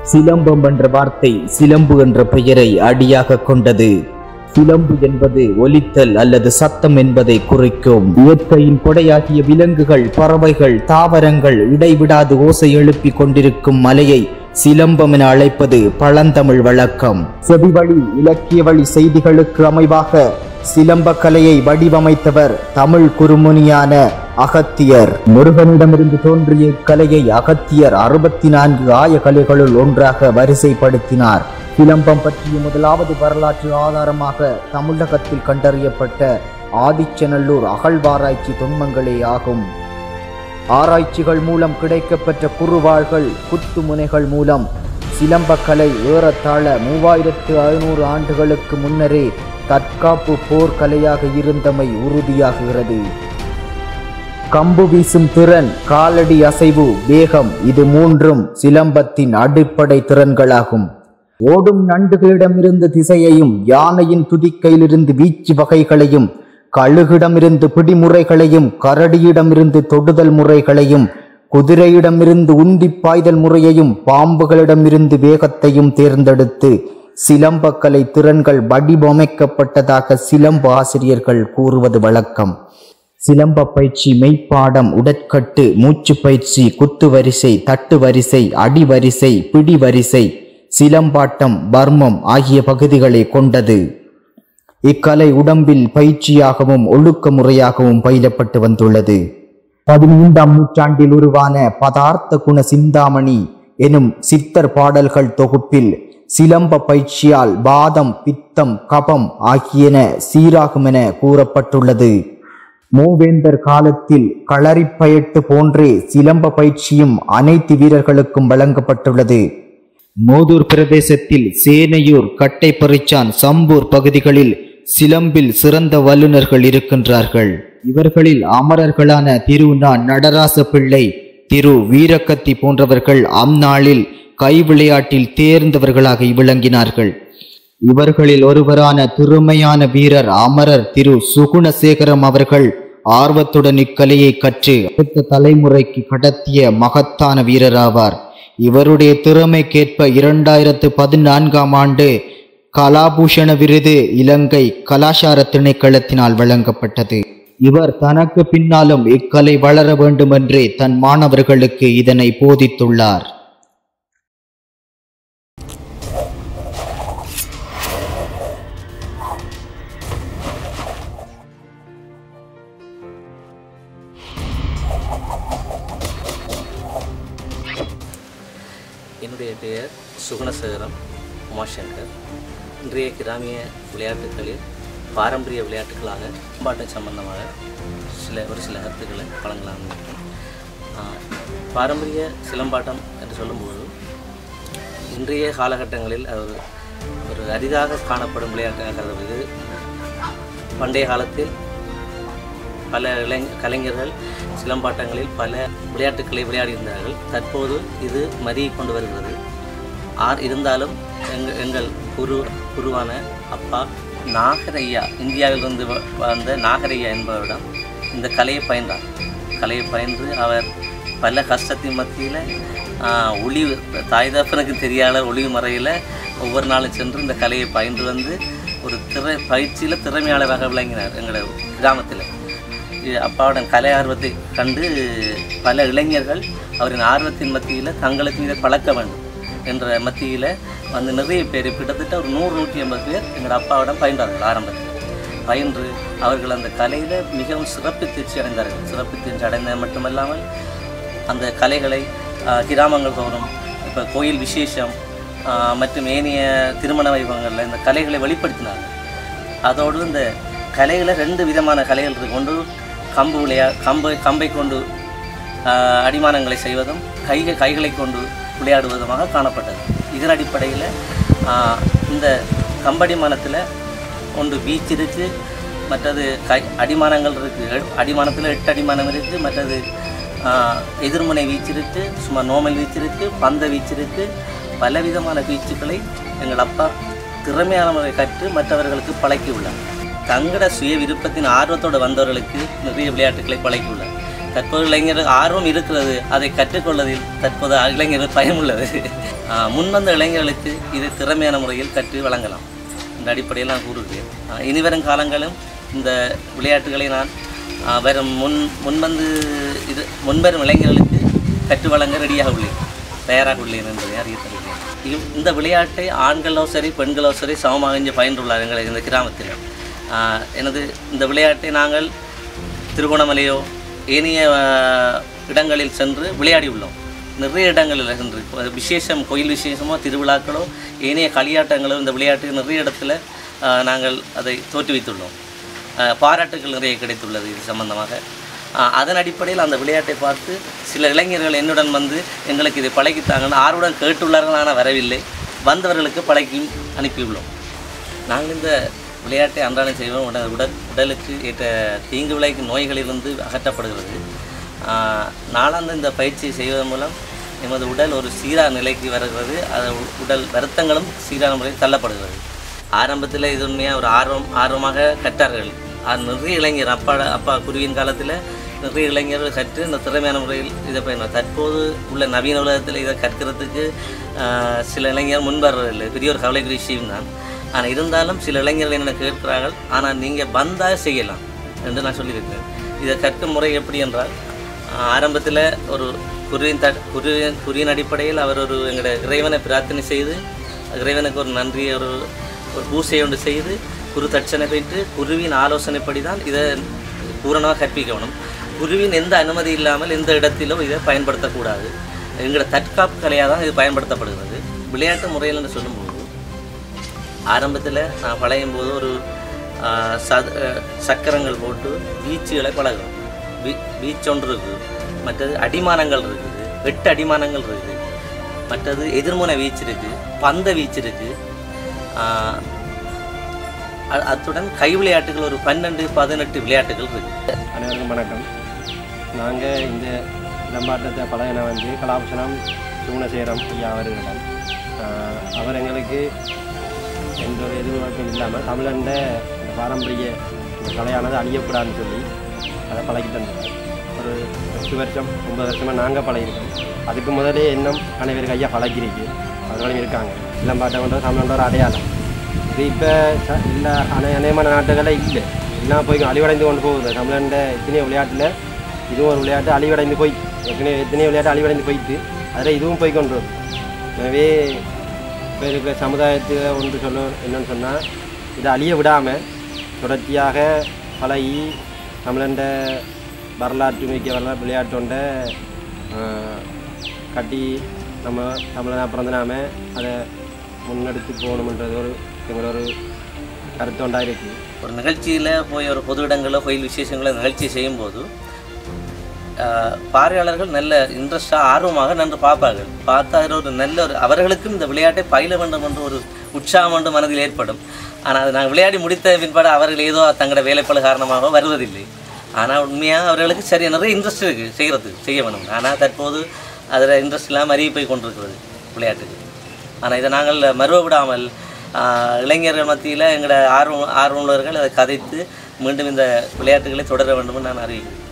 சிலம்பம் என்ற வார்த்தை சிலம்பு என்ற பெயரை அடியாக கொண்டது சிலம்பு என்பது ஒலித்தல் அல்லது சத்தம் என்பதை குறிக்கும் இயற்கையின் கொடையாகிய விலங்குகள் பறவைகள் தாவரங்கள் இடைவிடாது ஓசை எழுப்பிக் கொண்டிருக்கும் மலையை சிலம்பம் என அழைப்பது பழந்தமிழ் வழக்கம் செவிவழி இலக்கிய வழி செய்திகளுக்கு அமைவாக சிலம்ப கலையை வடிவமைத்தவர் தமிழ் குறுமுனியான அகத்தியர் முருகனிடமிருந்து தோன்றிய இக்கலையை அகத்தியர் அறுபத்தி நான்கு ஆய கலைகளுள் ஒன்றாக வரிசைப்படுத்தினார் சிலம்பம் பற்றிய முதலாவது வரலாற்று ஆதாரமாக தமிழகத்தில் கண்டறியப்பட்ட ஆதிச்சநல்லூர் அகழ்வாராய்ச்சி தொன்மங்களே ஆகும் ஆராய்ச்சிகள் மூலம் கிடைக்கப்பெற்ற குறுவாள்கள் குத்துமுனைகள் மூலம் சிலம்பக்கலை ஏறத்தாழ மூவாயிரத்து ஐநூறு ஆண்டுகளுக்கு முன்னரே தற்காப்பு போர்க்கலையாக இருந்தமை உறுதியாகிறது கம்பு வீசும் திறன் காலடி அசைவு வேகம் இது மூன்றும் சிலம்பத்தின் அடிப்படை திறன்களாகும் ஓடும் நண்டுகளிடமிருந்து திசையையும் யானையின் துதிக்கையிலிருந்து வீச்சு வகைகளையும் கழுகிடமிருந்து பிடிமுறைகளையும் கரடியிடமிருந்து தொடுதல் முறைகளையும் குதிரையிடமிருந்து உந்தி பாய்தல் முறையையும் பாம்புகளிடமிருந்து வேகத்தையும் தேர்ந்தெடுத்து சிலம்பக்கலை திறன்கள் வடிவமைக்கப்பட்டதாக சிலம்ப ஆசிரியர்கள் கூறுவது வழக்கம் சிலம்ப பயிற்சி மெய்ப்பாடம் உடற்கட்டு மூச்சு பயிற்சி குத்து வரிசை தட்டு வரிசை அடி வரிசை பிடி வரிசை சிலம்பாட்டம் பர்மம் ஆகிய பகுதிகளை கொண்டது இக்கலை உடம்பில் பயிற்சியாகவும் ஒழுக்க முறையாகவும் பயிலப்பட்டு வந்துள்ளது பதிமூன்றாம் நூற்றாண்டில் உருவான பதார்த்த குண சிந்தாமணி எனும் சித்தர் பாடல்கள் தொகுப்பில் சிலம்ப பயிற்சியால் வாதம் பித்தம் கபம் ஆகியன சீராகும் என கூறப்பட்டுள்ளது மூவேந்தர் காலத்தில் களரிப்பயட்டு போன்றே சிலம்ப பயிற்சியும் அனைத்து வீரர்களுக்கும் வழங்கப்பட்டுள்ளது மோதூர் பிரதேசத்தில் சேனையூர் கட்டைப்பறிச்சான் சம்பூர் பகுதிகளில் சிலம்பில் சிறந்த வல்லுநர்கள் இருக்கின்றார்கள் இவர்களில் அமரர்களான திரு நா நடராச பிள்ளை திரு வீரக்கத்தி போன்றவர்கள் அந்நாளில் கை விளையாட்டில் தேர்ந்தவர்களாக விளங்கினார்கள் இவர்களில் ஒருவரான திறமையான வீரர் அமரர் திரு சுகுணசேகரம் அவர்கள் ஆர்வத்துடன் இக்கலையை கற்று அடுத்த தலைமுறைக்கு கடத்திய மகத்தான வீரராவார் இவருடைய திறமைக்கேற்ப இரண்டாயிரத்து பதினான்காம் ஆண்டு கலாபூஷண விருது இலங்கை கலாசார திணைக்களத்தினால் வழங்கப்பட்டது இவர் தனக்கு பின்னாலும் இக்கலை வளர வேண்டுமென்றே தன் மாணவர்களுக்கு இதனை போதித்துள்ளார் என்னுடைய பெயர் சுகுணசேகரம் உமாசங்கர் இன்றைய கிராமிய விளையாட்டுகளில் பாரம்பரிய விளையாட்டுகளாக பாட்டம் சம்பந்தமாக சில ஒரு சில கருத்துக்களை வழங்கலாம் இருக்கேன். ஆஹ், பாரம்பரிய சிலம்பாட்டம் என்று சொல்லும்போது இன்றைய காலகட்டங்களில் அது ஒரு- ஒரு அரிதாக காணப்படும் விளையாட்டாக கருதுவது பண்டைய காலத்தில் பல இளைஞ கலைஞர்கள் சிலம்பாட்டங்களில் பல விளையாட்டுக்களை விளையாடியிருந்தார்கள் தற்போது இது மறியை கொண்டு வருகிறது ஆர் இருந்தாலும் எங்கள் எங்கள் குரு குருவான அப்பா நாகரையா இந்தியாவிலிருந்து வ- வந்த நாகரையா என்பவரிடம் இந்த கலையை பயின்றார் கலையை பயின்று அவர் பல கஷ்டத்தின் மத்தியில் ஒளிவு தாய் தப்பனுக்கு தெரியாத ஒளிவு மறையில் ஒவ்வொரு நாளும் சென்று இந்த கலையை பயின்று வந்து ஒரு திற பயிற்சியில் திறமையாளராக விளங்கினார் எங்களோட கிராமத்தில் இது அப்பாவோட கலை ஆர்வத்தை கண்டு பல இளைஞர்கள் அவரின் ஆர்வத்தின் மத்தியில் தங்களுக்கு இதை பழக்க வேண்டும் என்ற மத்தியில் வந்து நிறைய பேர் கிட்டத்தட்ட ஒரு நூறு நூற்றி ஐம்பது பேர் எங்கள் அப்பாவிடம் பயின்றார்கள் ஆரம்பத்தில் பயின்று அவர்கள் அந்த கலையில் மிகவும் சிறப்பு தேர்ச்சி அடைந்தார்கள் சிறப்பு தேர்ச்சி அடைந்தது மட்டுமல்லாமல் அந்த கலைகளை ஆஹ், கிராமங்கள் தோறும் இப்போ கோயில் விசேஷம் ஆஹ், மற்றும் ஏனைய திருமண வைபவங்களில் இந்த கலைகளை வெளிப்படுத்தினார்கள் அதோடு இந்த கலைகளை ரெண்டு விதமான கலைகள் இருக்கு ஒன்று கம்பு விளையா கம்பை கம்பை கொண்டு ஆஹ், அடிமானங்களை செய்வதும் கைகள் கைகளை கொண்டு விளையாடுவதுமாக காணப்பட்டது இதன் அடிப்படையில் ஆஹ், இந்த கம்படிமானத்தில் ஒன்று பீச் இருக்குது மற்றது கை அடிமானங்கள் இருக்குது அடிமானத்தில் எட்டு அடிமானம் இருக்குது மற்றது ஆஹ், எதிர்முனை வீச்சு இருக்குது சும்மா நோமல் வீச்சு இருக்குது பந்த வீச்சு இருக்குது பலவிதமான வீச்சுக்களை எங்கள் அப்பா திறமையான முறை கற்று மற்றவர்களுக்கு பழக்கியுள்ளார் தங்களோட சுய விருப்பத்தின் ஆர்வத்தோடு வந்தவர்களுக்கு நிறைய விளையாட்டுகளை பழக்கியுள்ளார் தற்போது இளைஞர்கள் ஆர்வம் இருக்கிறது அதை கற்றுக்கொள்வதில் தற்போது இளைஞர்கள் பயமுள்ளது ஆஹ் முன்வந்த இளைஞர்களுக்கு இது திறமையான முறையில் கற்று வழங்கலாம் இந்த அடிப்படையில் நான் கூறுகிறேன் ஆஹ் இனிவரும் காலங்களும் இந்த விளையாட்டுகளை நான் ஆஹ் வரும் முன் முன்வந்து இது முன்வரும் இளைஞர்களுக்கு கற்று வழங்க ரெடியாக உள்ளேன் தயாராக உள்ளேன் என்பதை அறிய தருகிறேன் இவ்- இந்த விளையாட்டை ஆண்களோ சரி பெண்களோ சரி சமமாக இங்கே பயின்றுள்ளார் எங்கள் இந்த கிராமத்தில் ஆஹ் எனது இந்த விளையாட்டை நாங்கள் திருகோணமலையோ ஏனைய ஆஹ், இடங்களில் சென்று விளையாடி உள்ளோம் நிறைய இடங்களில் சென்று இப்போ விசேஷம் கோயில் விசேஷமோ திருவிழாக்களோ ஏனைய களியாட்டங்களோ இந்த விளையாட்டு நிறைய இடத்துல ஆஹ், நாங்கள் அதை தோற்றுவித்துள்ளோம் ஆஹ், பாராட்டுகள் நிறைய கிடைத்துள்ளது இது சம்பந்தமாக ஆஹ், அதன் அடிப்படையில் அந்த விளையாட்டை பார்த்து சில இளைஞர்கள் என்னுடன் வந்து எங்களுக்கு இதை பழகித்தாங்கன்னு ஆர்வம் கேட்டுள்ளார்கள் ஆனால் வரவில்லை வந்தவர்களுக்கு பழகி அனுப்பியுள்ளோம் நாங்கள் இந்த விளையாட்டை அன்றாடம் செய்வோம் உடல் உடல் உடலுக்கு ஏற்ற தீங்கு விளைவிக்கும் நோய்களிலிருந்து அகற்றப்படுகிறது ஆஹ் நாளாந்த இந்த பயிற்சியை செய்வதன் மூலம் எமது உடல் ஒரு சீரான நிலைக்கு வருகிறது அது உ- உடல் வருத்தங்களும் சீரான முறையில் தள்ளப்படுகிறது ஆரம்பத்தில் இது உண்மையாக ஒரு ஆர்வம் ஆர்வமாக கற்றார்கள் ஆ- நிறைய இளைஞர் அப்பா அப்பா குருவின் காலத்தில் நிறைய இளைஞர்கள் கற்று இந்த திறமையான முறையில் இதை பயன்படுத்த தற்போது உள்ள நவீன உலகத்தில் இதை கற்கிறதுக்கு ஆஹ், சில இளைஞர் முன்வரவில்லை பெரிய ஒரு கவலைக்குரிய விஷயம் தான் ஆனால் இருந்தாலும் சில இளைஞர்கள் என்ன கேட்கிறார்கள் ஆனால் நீங்கள் வந்தால் செய்யலாம் என்று நான் சொல்லியிருக்கிறேன் இதை கற்கும் முறை எப்படி என்றால் ஆரம்பத்தில் ஒரு குருவின் த குருவின் குறியின் அடிப்படையில் அவர் ஒரு எங்களுடைய இறைவனை பிரார்த்தனை செய்து இறைவனுக்கு ஒரு நன்றி ஒரு ஒரு பூசை ஒன்று செய்து குரு தட்சணை பெற்று குருவின் ஆலோசனைப்படி தான் இதை பூரணமாக கற்பிக்கணும் குருவின் எந்த அனுமதி இல்லாமல் எந்த இடத்திலும் இதை பயன்படுத்தக்கூடாது எங்களோட தற்காப்பு கலையாக தான் இது பயன்படுத்தப்படுகிறது விளையாட்டு முறையில் என்று சொல்லும்போது ஆரம்பத்தில் நான் பழகும் போது ஒரு ஆஹ், சத அஹ், சக்கரங்கள் போட்டு வீச்சுகளை பழகும் வீ வீச்சு ஒன்று இருக்குது மற்றது அடிமானங்கள் இருக்குது எட்டு அடிமானங்கள் இருக்குது மற்றது எதிர்முனை வீச்சு இருக்குது பந்த வீச்சு இருக்குது அத்துடன் கை விளையாட்டுகள் ஒரு பன்னெண்டு பதினெட்டு விளையாட்டுகள் இருக்குது அனைவருக்கும் வணக்கம் நாங்கள் இந்த இளம்பாட்டத்தை பழகின வந்து கலாபூஷணம் சுகுணசேரம் ஐயா அவர்களிடம் ஆஹ் அவர் எங்களுக்கு எந்த ஒரு எதிர்பார்ப்பும் இல்லாமல் தமிழண்ட இந்த பாரம்பரிய இந்த கலையானது அழியக்கூடாதுன்னு சொல்லி அதை பழகி தந்தார் ஒரு எட்டு வருஷம் ஒன்பது வருஷமாக நாங்கள் பழகிருக்கோம் அதுக்கு முதலே இன்னும் அனைவருக்கு ஐயா பழகிருக்கு அவர்களும் இருக்காங்க இளம்பாட்டம்ன்றது தமிழோட ஒரு அடையாளம் இது இப்போ இல்லை அனை அநேகமான நாட்டுகளில் இல்லை எல்லாம் போய் அழிவடைந்து கொண்டு போகுது தமிழண்ட எத்தனையோ விளையாட்டில் இதுவும் ஒரு விளையாட்டு அழிவடைந்து போய் ஏற்கனவே எத்தனையோ விளையாட்டு அழிவடைந்து போயிட்டு அதில் இதுவும் போய் கொண்டு வரும் எனவே இப்போ இருக்கிற சமுதாயத்துக்கு ஒன்று சொல்ல என்னன்னு சொன்னால் இதை அழிய விடாமல் தொடர்ச்சியாக பழகி தமிழண்ட வரலாற்று மிக்க வரலாற்று விளையாட்டோண்ட ஆஹ், கட்டி நம்ம தமிழனா பிறந்த நாம அதை முன்னெடுத்து போகணுன்றது ஒரு எங்களோட ஒரு கருத்தொண்டாக இருக்குது ஒரு நிகழ்ச்சியில் போய் ஒரு பொது இடங்களில் கோயில் விசேஷங்களை நிகழ்ச்சி செய்யும்போது ஆஹ், பார்வையாளர்கள் நல்ல இன்ட்ரெஸ்டாக ஆர்வமாக நன்று பார்ப்பார்கள் பார்த்து அதில் ஒரு நல்ல ஒரு அவர்களுக்கும் இந்த விளையாட்டை பயில வேண்டும் என்ற ஒரு உற்சாகம் என்று மனதில் ஏற்படும் ஆனால் அது நாங்கள் விளையாடி முடித்த பின்பாடு அவர்கள் ஏதோ தங்களோட வேலைப்பளு காரணமாக வருவதில்லை ஆனால் உண்மையாக அவர்களுக்கு சரி நிறைய இன்ட்ரெஸ்ட் இருக்குது செய்கிறதுக்கு செய்ய வேணும் ஆனால் தற்போது அதில் இன்ட்ரெஸ்ட் இல்லாமல் அறிவி போய் கொண்டிருக்கிறது விளையாட்டுக்கு ஆனால் இதை நாங்கள் மறுவ விடாமல் ஆஹ், இளைஞர்கள் மத்தியில் எங்களோட ஆர்வம் ஆர்வமுள்ளவர்கள் அதை கதைத்து மீண்டும் இந்த விளையாட்டுகளை தொடர வேண்டும் என்று நான் அறிவிக்கிறேன்